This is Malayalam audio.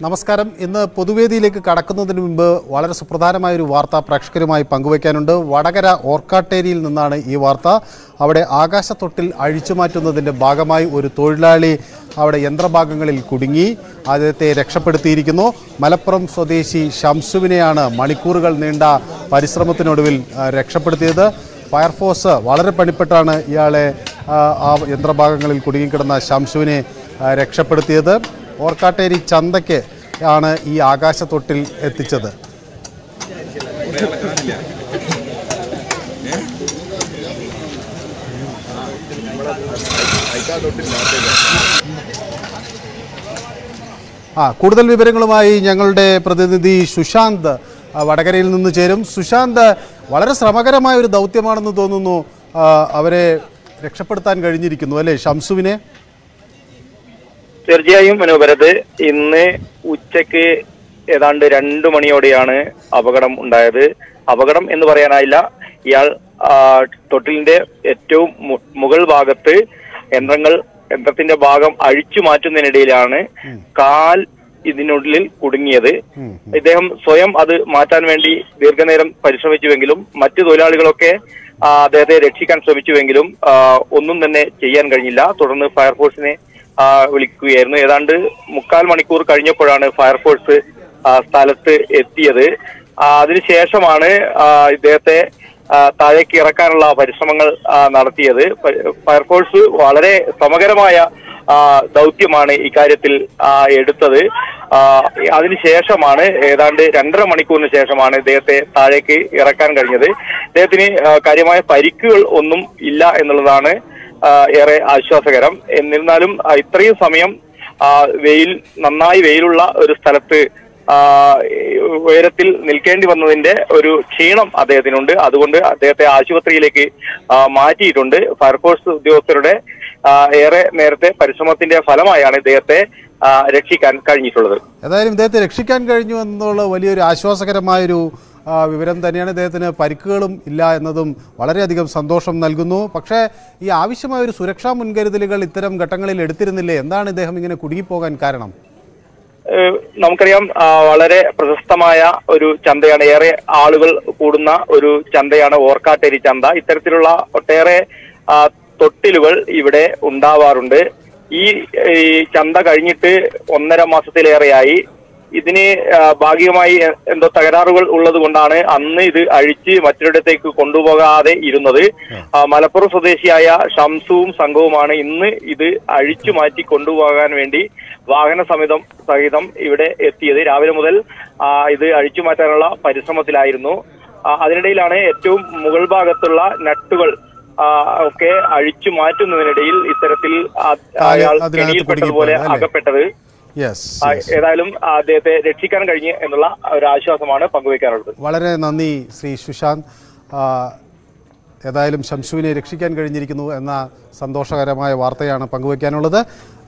നമസ്കാരം ഇന്ന് പൊതുവേദിയിലേക്ക് കടക്കുന്നതിന് മുമ്പ് വളരെ സുപ്രധാനമായ ഒരു വാർത്ത പ്രേക്ഷകരുമായി പങ്കുവയ്ക്കാനുണ്ട് വടകര ഓർക്കാട്ടേരിയിൽ നിന്നാണ് ഈ വാർത്ത അവിടെ ആകാശത്തൊട്ടിൽ അഴിച്ചുമാറ്റുന്നതിൻ്റെ ഭാഗമായി ഒരു തൊഴിലാളി അവിടെ യന്ത്രഭാഗങ്ങളിൽ കുടുങ്ങി അദ്ദേഹത്തെ രക്ഷപ്പെടുത്തിയിരിക്കുന്നു മലപ്പുറം സ്വദേശി ഷംസുവിനെയാണ് മണിക്കൂറുകൾ നീണ്ട പരിശ്രമത്തിനൊടുവിൽ ആ, രക്ഷപ്പെടുത്തിയത് ഫയർഫോഴ്സ് വളരെ പണിപ്പെട്ടാണ് ഇയാളെ ആ, ആ യന്ത്രഭാഗങ്ങളിൽ കുടുങ്ങിക്കിടന്ന ശംസുവിനെ ആ, രക്ഷപ്പെടുത്തിയത് ഓർക്കാട്ടേരി ചന്തയ്ക്ക് ആണ് ഈ ആകാശത്തൊട്ടിൽ എത്തിച്ചത് ആ കൂടുതൽ വിവരങ്ങളുമായി ഞങ്ങളുടെ പ്രതിനിധി സുശാന്ത് ആ, വടകരയിൽ നിന്ന് ചേരും സുശാന്ത് വളരെ ശ്രമകരമായ ഒരു ദൗത്യമാണെന്ന് തോന്നുന്നു ആ, അവരെ രക്ഷപ്പെടുത്താൻ കഴിഞ്ഞിരിക്കുന്നു അല്ലേ ഷംസുവിനെ തീർച്ചയായും മനോഭരത് ഇന്ന് ഉച്ചയ്ക്ക് ഏതാണ്ട് രണ്ടു മണിയോടെയാണ് അപകടം ഉണ്ടായത് അപകടം എന്ന് പറയാനായില്ല ഇയാൾ ആ, തൊട്ടിലിന്റെ ഏറ്റവും മു- മുകൾ ഭാഗത്ത് യന്ത്രങ്ങൾ യന്ത്രത്തിന്റെ ഭാഗം അഴിച്ചു മാറ്റുന്നതിനിടയിലാണ് കാൽ ഇതിനുള്ളിൽ കുടുങ്ങിയത് ഇദ്ദേഹം സ്വയം അത് മാറ്റാൻ വേണ്ടി ദീർഘനേരം പരിശ്രമിച്ചുവെങ്കിലും മറ്റു തൊഴിലാളികളൊക്കെ ആ, അദ്ദേഹത്തെ രക്ഷിക്കാൻ ശ്രമിച്ചുവെങ്കിലും ആ, ഒന്നും തന്നെ ചെയ്യാൻ കഴിഞ്ഞില്ല തുടർന്ന് ഫയർഫോഴ്സിനെ ആ, വിളിക്കുകയായിരുന്നു ഏതാണ്ട് മുക്കാൽ മണിക്കൂർ കഴിഞ്ഞപ്പോഴാണ് ഫയർഫോഴ്സ് ആ, സ്ഥലത്ത് എത്തിയത് ആ, അതിനുശേഷമാണ് ആ, ഇദ്ദേഹത്തെ ആ, താഴേക്ക് ഇറക്കാനുള്ള പരിശ്രമങ്ങൾ ആ, നടത്തിയത് ഫ- ഫയർഫോഴ്സ് വളരെ സമഗ്രമായ ആ, ദൗത്യമാണ് ഇക്കാര്യത്തിൽ ആ, എടുത്തത് ആ, അതിനുശേഷമാണ് ഏതാണ്ട് രണ്ടര മണിക്കൂറിന് ശേഷമാണ് ഇദ്ദേഹത്തെ താഴേക്ക് ഇറക്കാൻ കഴിഞ്ഞത് ഇദ്ദേഹത്തിന് ആ, കാര്യമായ പരിക്കുകൾ ഒന്നും ഇല്ല എന്നുള്ളതാണ് ആ, ഏറെ ആശ്വാസകരം എന്നിരുന്നാലും ആ, ഇത്രയും സമയം ആ, വെയിൽ നന്നായി വെയിലുള്ള ഒരു സ്ഥലത്ത് ആ, ഉയരത്തിൽ നിൽക്കേണ്ടി വന്നതിന്റെ ഒരു ക്ഷീണം അദ്ദേഹത്തിനുണ്ട് അതുകൊണ്ട് അദ്ദേഹത്തെ ആശുപത്രിയിലേക്ക് ആ, മാറ്റിയിട്ടുണ്ട് ഫയർഫോഴ്സ് ഉദ്യോഗസ്ഥരുടെ ആ, ഏറെ നേരത്തെ പരിശ്രമത്തിന്റെ ഫലമായാണ് ഇദ്ദേഹത്തെ ആ, രക്ഷിക്കാൻ കഴിഞ്ഞിട്ടുള്ളത് ഏതായാലും ഇദ്ദേഹത്തെ രക്ഷിക്കാൻ കഴിഞ്ഞു എന്നുള്ള വലിയൊരു ആശ്വാസകരമായൊരു ആ, വിവരം തന്നെയാണ് ഇദ്ദേഹത്തിന് പരിക്കുകളും ഇല്ല എന്നതും വളരെയധികം സന്തോഷം നൽകുന്നു പക്ഷേ ഈ ആവശ്യമായ ഒരു സുരക്ഷാ മുൻകരുതലുകൾ ഇത്തരം ഘട്ടങ്ങളിൽ എടുത്തിരുന്നില്ലേ എന്താണ് ഇദ്ദേഹം ഇങ്ങനെ കുടുങ്ങിപ്പോകാൻ കാരണം ഏഹ് നമുക്കറിയാം ആ, വളരെ പ്രശസ്തമായ ഒരു ചന്തയാണ് ഏറെ ആളുകൾ കൂടുന്ന ഒരു ചന്തയാണ് ഓർക്കാട്ടേരി ചന്ത ഇത്തരത്തിലുള്ള ഒട്ടേറെ ആ, തൊട്ടിലുകൾ ഇവിടെ ഉണ്ടാവാറുണ്ട് ഈ ഈ ചന്ത കഴിഞ്ഞിട്ട് ഒന്നര മാസത്തിലേറെയായി ഇതിന് ആ, ഭാഗികമായി എ- എന്തോ തകരാറുകൾ ഉള്ളത് കൊണ്ടാണ് അന്ന് ഇത് അഴിച്ച് മറ്റൊരിടത്തേക്ക് കൊണ്ടുപോകാതെ ഇരുന്നത് ആ, മലപ്പുറം സ്വദേശിയായ ഷംസുവും സംഘവുമാണ് ഇന്ന് ഇത് അഴിച്ചു മാറ്റി കൊണ്ടുപോകാൻ വേണ്ടി വാഹന സമിതം സഹിതം ഇവിടെ എത്തിയത് രാവിലെ മുതൽ ആ, ഇത് അഴിച്ചു മാറ്റാനുള്ള പരിശ്രമത്തിലായിരുന്നു ആ, അതിനിടയിലാണ് ഏറ്റവും മുകൾ ഭാഗത്തുള്ള നട്ടുകൾ ആ, ഒക്കെ അഴിച്ചു മാറ്റുന്നതിനിടയിൽ ഇത്തരത്തിൽ ആ- അയാൾ അതിനകത്ത് കെണിയിൽപ്പെട്ടതുപോലെ കുടുങ്ങിപ്പോയത് അല്ലേ? അകപ്പെട്ടത് യെസ് ആ, ഏതായാലും അദ്ദേഹത്തെ രക്ഷിക്കാൻ കഴിഞ്ഞു എന്നുള്ള ഒരു ആശ്വാസമാണ് പങ്കുവയ്ക്കാനുള്ളത് വളരെ നന്ദി ശ്രീ സുശാന്ത് ആ, ഏതായാലും ശംസുവിനെ രക്ഷിക്കാൻ കഴിഞ്ഞിരിക്കുന്നു എന്ന സന്തോഷകരമായ വാർത്തയാണ് പങ്കുവയ്ക്കാനുള്ളത്